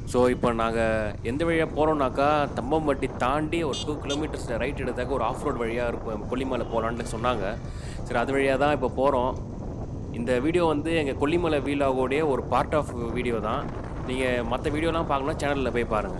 So இப்போ நாங்கள் எந்த வழியாக போகிறோம்னாக்கா தம்பம்பட்டி தாண்டி ஒரு டூ கிலோமீட்டர்ஸ் ரைட் எடுத்தாக்க ஒரு ஆஃப் ரோட் வழியாக இருக்கும் கொல்லிமலை போகலான்னு சொன்னாங்க சரி அது வழியாக தான் இப்போ போகிறோம் இந்த வீடியோ வந்து எங்கள் கொல்லிமலை வீலாகோடைய ஒரு பார்ட் ஆஃப் வீடியோ தான் நீங்கள் மற்ற வீடியோலாம் பார்க்கணும்னா சேனலில் போய் பாருங்கள்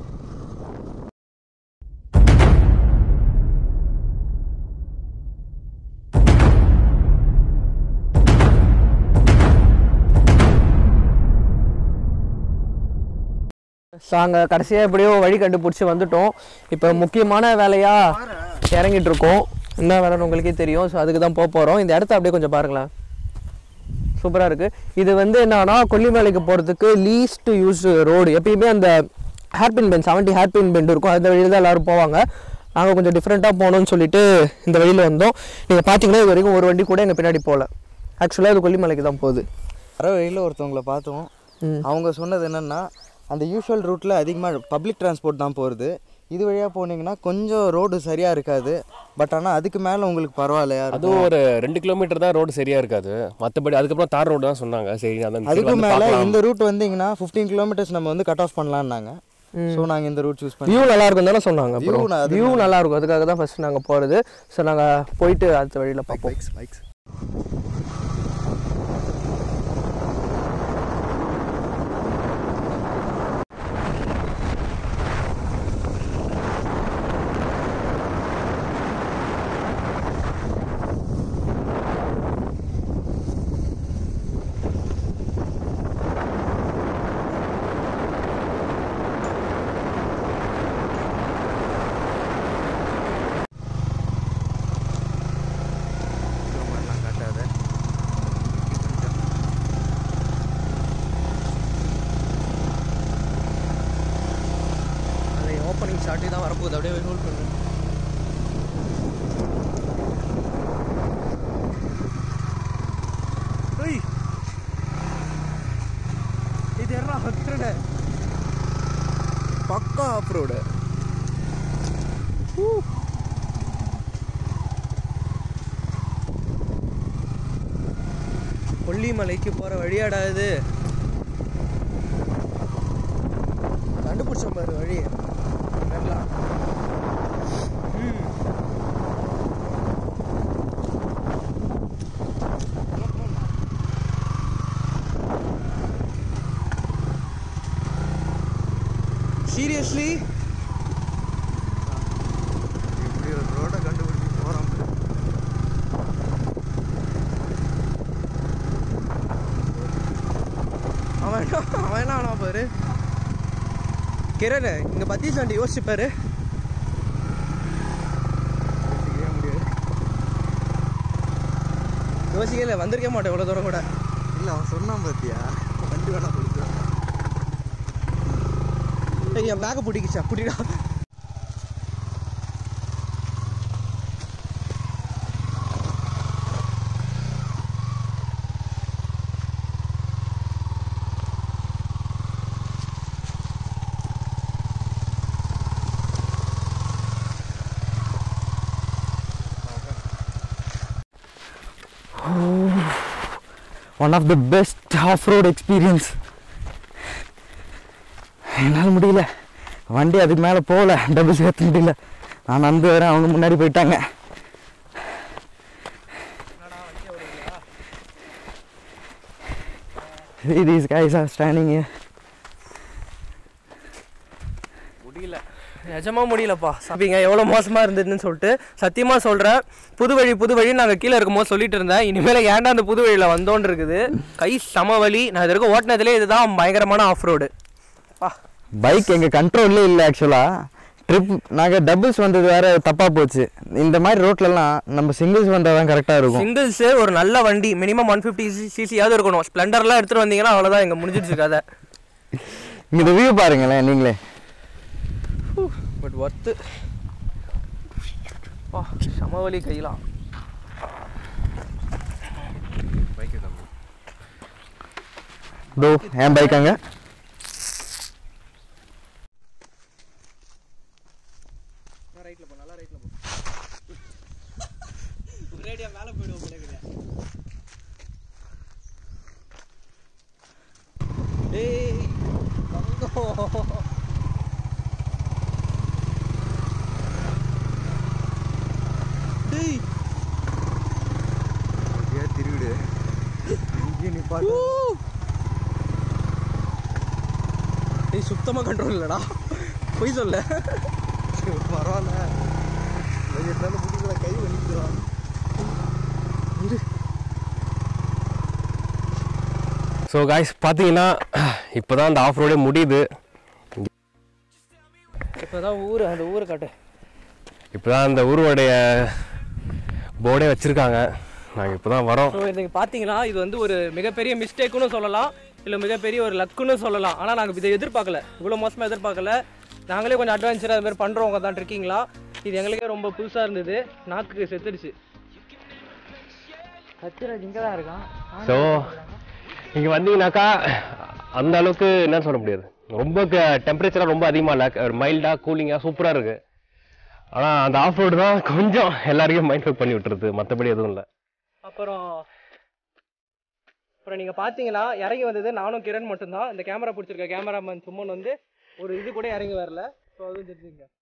ஸோ அங்கே கடைசியாக எப்படியோ வழி கண்டுபிடிச்சி வந்துட்டோம் இப்போ முக்கியமான வேலையாக இறங்கிட்டு இருக்கோம் என்ன வேலைன்னு உங்களுக்கே தெரியும் ஸோ அதுக்கு தான் போக போகிறோம் இந்த இடத்த அப்படியே கொஞ்சம் பாருங்களேன் சூப்பராக இருக்குது இது வந்து என்னன்னா கொல்லிமலைக்கு போகிறதுக்கு லீஸ்ட் யூஸ் ரோடு எப்பயுமே அந்த hairpin bend seventy hairpin bend இருக்கும் அந்த வழியில் தான் எல்லோரும் போவாங்க நாங்கள் கொஞ்சம் டிஃப்ரெண்ட்டாக போகணும்னு சொல்லிட்டு இந்த வழியில் வந்தோம் நீங்கள் பார்த்தீங்கன்னா இது வரைக்கும் ஒரு வண்டி கூட எங்கள் பின்னாடி போகல ஆக்சுவலாக இது கொல்லிமலைக்கு தான் போகுது வர வழியில் ஒருத்தவங்கள பார்த்தோம் ம். அவங்க சொன்னது என்னென்னா அந்த யூஷுவல் ரூட்டில் அதிகமாக பப்ளிக் டிரான்ஸ்போர்ட் தான் போகிறது இது வழியாக போனீங்கன்னா கொஞ்சம் ரோடு சரியாக இருக்காது பட் ஆனால் அதுக்கு மேலே உங்களுக்கு பரவாயில்லையா இருக்கும். அதுவும் ஒரு ரெண்டு கிலோமீட்டர் தான் ரோடு சரியாக இருக்காது மற்றபடி அதுக்கப்புறம் தார் ரோடு தான் சொன்னாங்க சரி அதான் அதுக்கு வந்து மேலே பார்க்கலாம். இந்த ரூட் வந்தீங்கன்னா ஃபிஃப்டீன் கிலோமீட்டர்ஸ் நம்ம வந்து கட் ஆஃப் பண்ணலான்னாங்க ஸோ நாங்கள் இந்த ரூட் சூஸ் பண்ணி வியூ நல்லா இருக்கும் தானே சொன்னாங்க View அப்புறம் நான் அது வியூ நல்லா இருக்கும் அதுக்காக தான் ஃபர்ஸ்ட் நாங்கள் போகிறது ஸோ நாங்கள் போயிட்டு அடுத்த வழியில் பார்ப்போம் பைக்ஸ் பைக்ஸ் காட்டாத அதில் ஓப்பனிங் ஷார்ட்டே தான் வரப்போகுது அப்படியே ஹோல்ட் பண்ணுறேன் இது என்ன ஹக்ரட பக்கா ஆஃப் ரோடு கொல்லிமலைக்கு போகிற வழியாடா இது கண்டுபிடிச்ச பாரு வழி நல்லா ம். சீரியஸ்லி இப்படி ஒரு ரோடை கண்டுபிடிச்சி போகிறோம் அவன் என்ன அவன் என்ன ஆனா பாரு கிரண் இங்க பத்தீஸ் ஆண்டி யோசிச்சு பாரு யோசிக்கவே முடியாது யோசிக்கல வந்திருக்க மாட்டேன் இவ்வளோ தூரம் கூட இல்லை அவன் சொன்னான் பார்த்தியா வண்டி வேணா கொடுத்து ஏய், என் பேக்கை பிடிக்கிச்சா பிடிடா one of the best of road experience என்னால் முடியல வண்டி அதுக்கு மேலே போகல டபுள் சேர்த்த முடியல நான் நடந்து வரேன் அவங்க முன்னாடி போயிட்டாங்க See, these guys are standing here. முடியல நிஜமா முடியலப்பா சாப்பிங்க எவ்வளோ மோசமாக இருந்ததுன்னு சொல்லிட்டு சத்தியமாக சொல்கிறேன் புது வழி புது வழி நாங்கள் கீழே இருக்கும்போது சொல்லிட்டு இருந்தேன் இனிமேல் ஏன்டா அந்த புது வழியில் வந்தோன்னு இருக்குது கை சம வலி நான் இது வரைக்கும் ஓட்டினதுலே இதுதான் பயங்கரமான ஆஃப் ரோடு பா பைக் எங்கள் கண்ட்ரோல்லே இல்லை ஆக்சுவலாக ட்ரிப் நாங்கள் டபுள்ஸ் வந்தது வேற தப்பாக போச்சு இந்த மாதிரி ரோட்லலாம் நம்ம சிங்கிள்ஸ் வந்தால் தான் கரெக்டாக இருக்கும் சிங்கிள்ஸ் ஒரு நல்ல வண்டி மினிமம் ஒன் ஃபிஃப்டி சிசியாவது இருக்கணும் ஸ்ப்ளெண்டர்லாம் எடுத்துகிட்டு வந்தீங்கன்னா அவ்வளோதான் இங்கே முடிஞ்சிடுச்சு கதை இந்த வியூ பாருங்களேன் நீங்களே பட் ஒர்த்து பா சமவலி கையெல்லாம் தோ என் பைக் அங்கே ரைட்டில் போ நல்லா ரைட்டில் போ ஒரேடியாக மேலே போயிடுவோம் போல இருக்குதே. டேய் தங்கம். டேய் ஏன் திருவிடு இங்கே நிப்பாட்டு டேய் சுத்தமாக கண்ட்ரோல் இல்லைடா பொய் சொல்ல பரவாயில்ல இருந்தாலும் முடியல கை வலிக்கிறான் ஸோ காய்ஸ் பார்த்தீங்கன்னா இப்போ தான் அந்த ஆஃப் ரோடே முடியுது இப்போ தான் ஊர் அந்த ஊரை காட்டு இப்போ தான் அந்த ஊருடைய போர்டே வச்சுருக்காங்க நாங்கள் இப்போ தான் வரோம் ஸோ இன்னைக்கு பார்த்தீங்கன்னா இது வந்து ஒரு மிகப்பெரிய மிஸ்டேக்குன்னு சொல்லலாம் இல்லை மிகப்பெரிய ஒரு லக்குன்னு சொல்லலாம் ஆனால் நாங்கள் இதை எதிர்பார்க்கல இவ்வளோ மோசமாக எதிர்பார்க்கல நாங்களே கொஞ்சம் அட்வான்ச்சராக அது மாதிரி பண்ணுறவங்க தான் இருக்கீங்களா இது எங்களுக்கே ரொம்ப புதுசாக இருந்தது நாக்குக்கு செத்துடுச்சு சத்யராஜ் இங்கே தான் இருக்கான் ஸோ இங்கே வந்தீங்கன்னாக்கா அந்த அளவுக்கு என்ன சொல்ல முடியாது ரொம்ப டெம்பரேச்சராக ரொம்ப அதிகமாக இல்லை மைல்டாக கூலிங்காக சூப்பராக இருக்குது ஆனால் அந்த ஆஃப் ரோடு தான் கொஞ்சம் எல்லாரையும் மைண்ட் ஃபக் பண்ணி விட்டுருது மற்றபடி எதுவும் இல்லை அப்புறம் அப்புறம் நீங்கள் பார்த்தீங்கன்னா இறங்கி வந்தது நானும் கிரண் மட்டும்தான் இந்த கேமரா பிடிச்சிருக்க கேமராமேன் சும்மன் வந்து ஒரு இது கூட இறங்கி வரல ஸோ அதுவும் தெரிஞ்சுங்க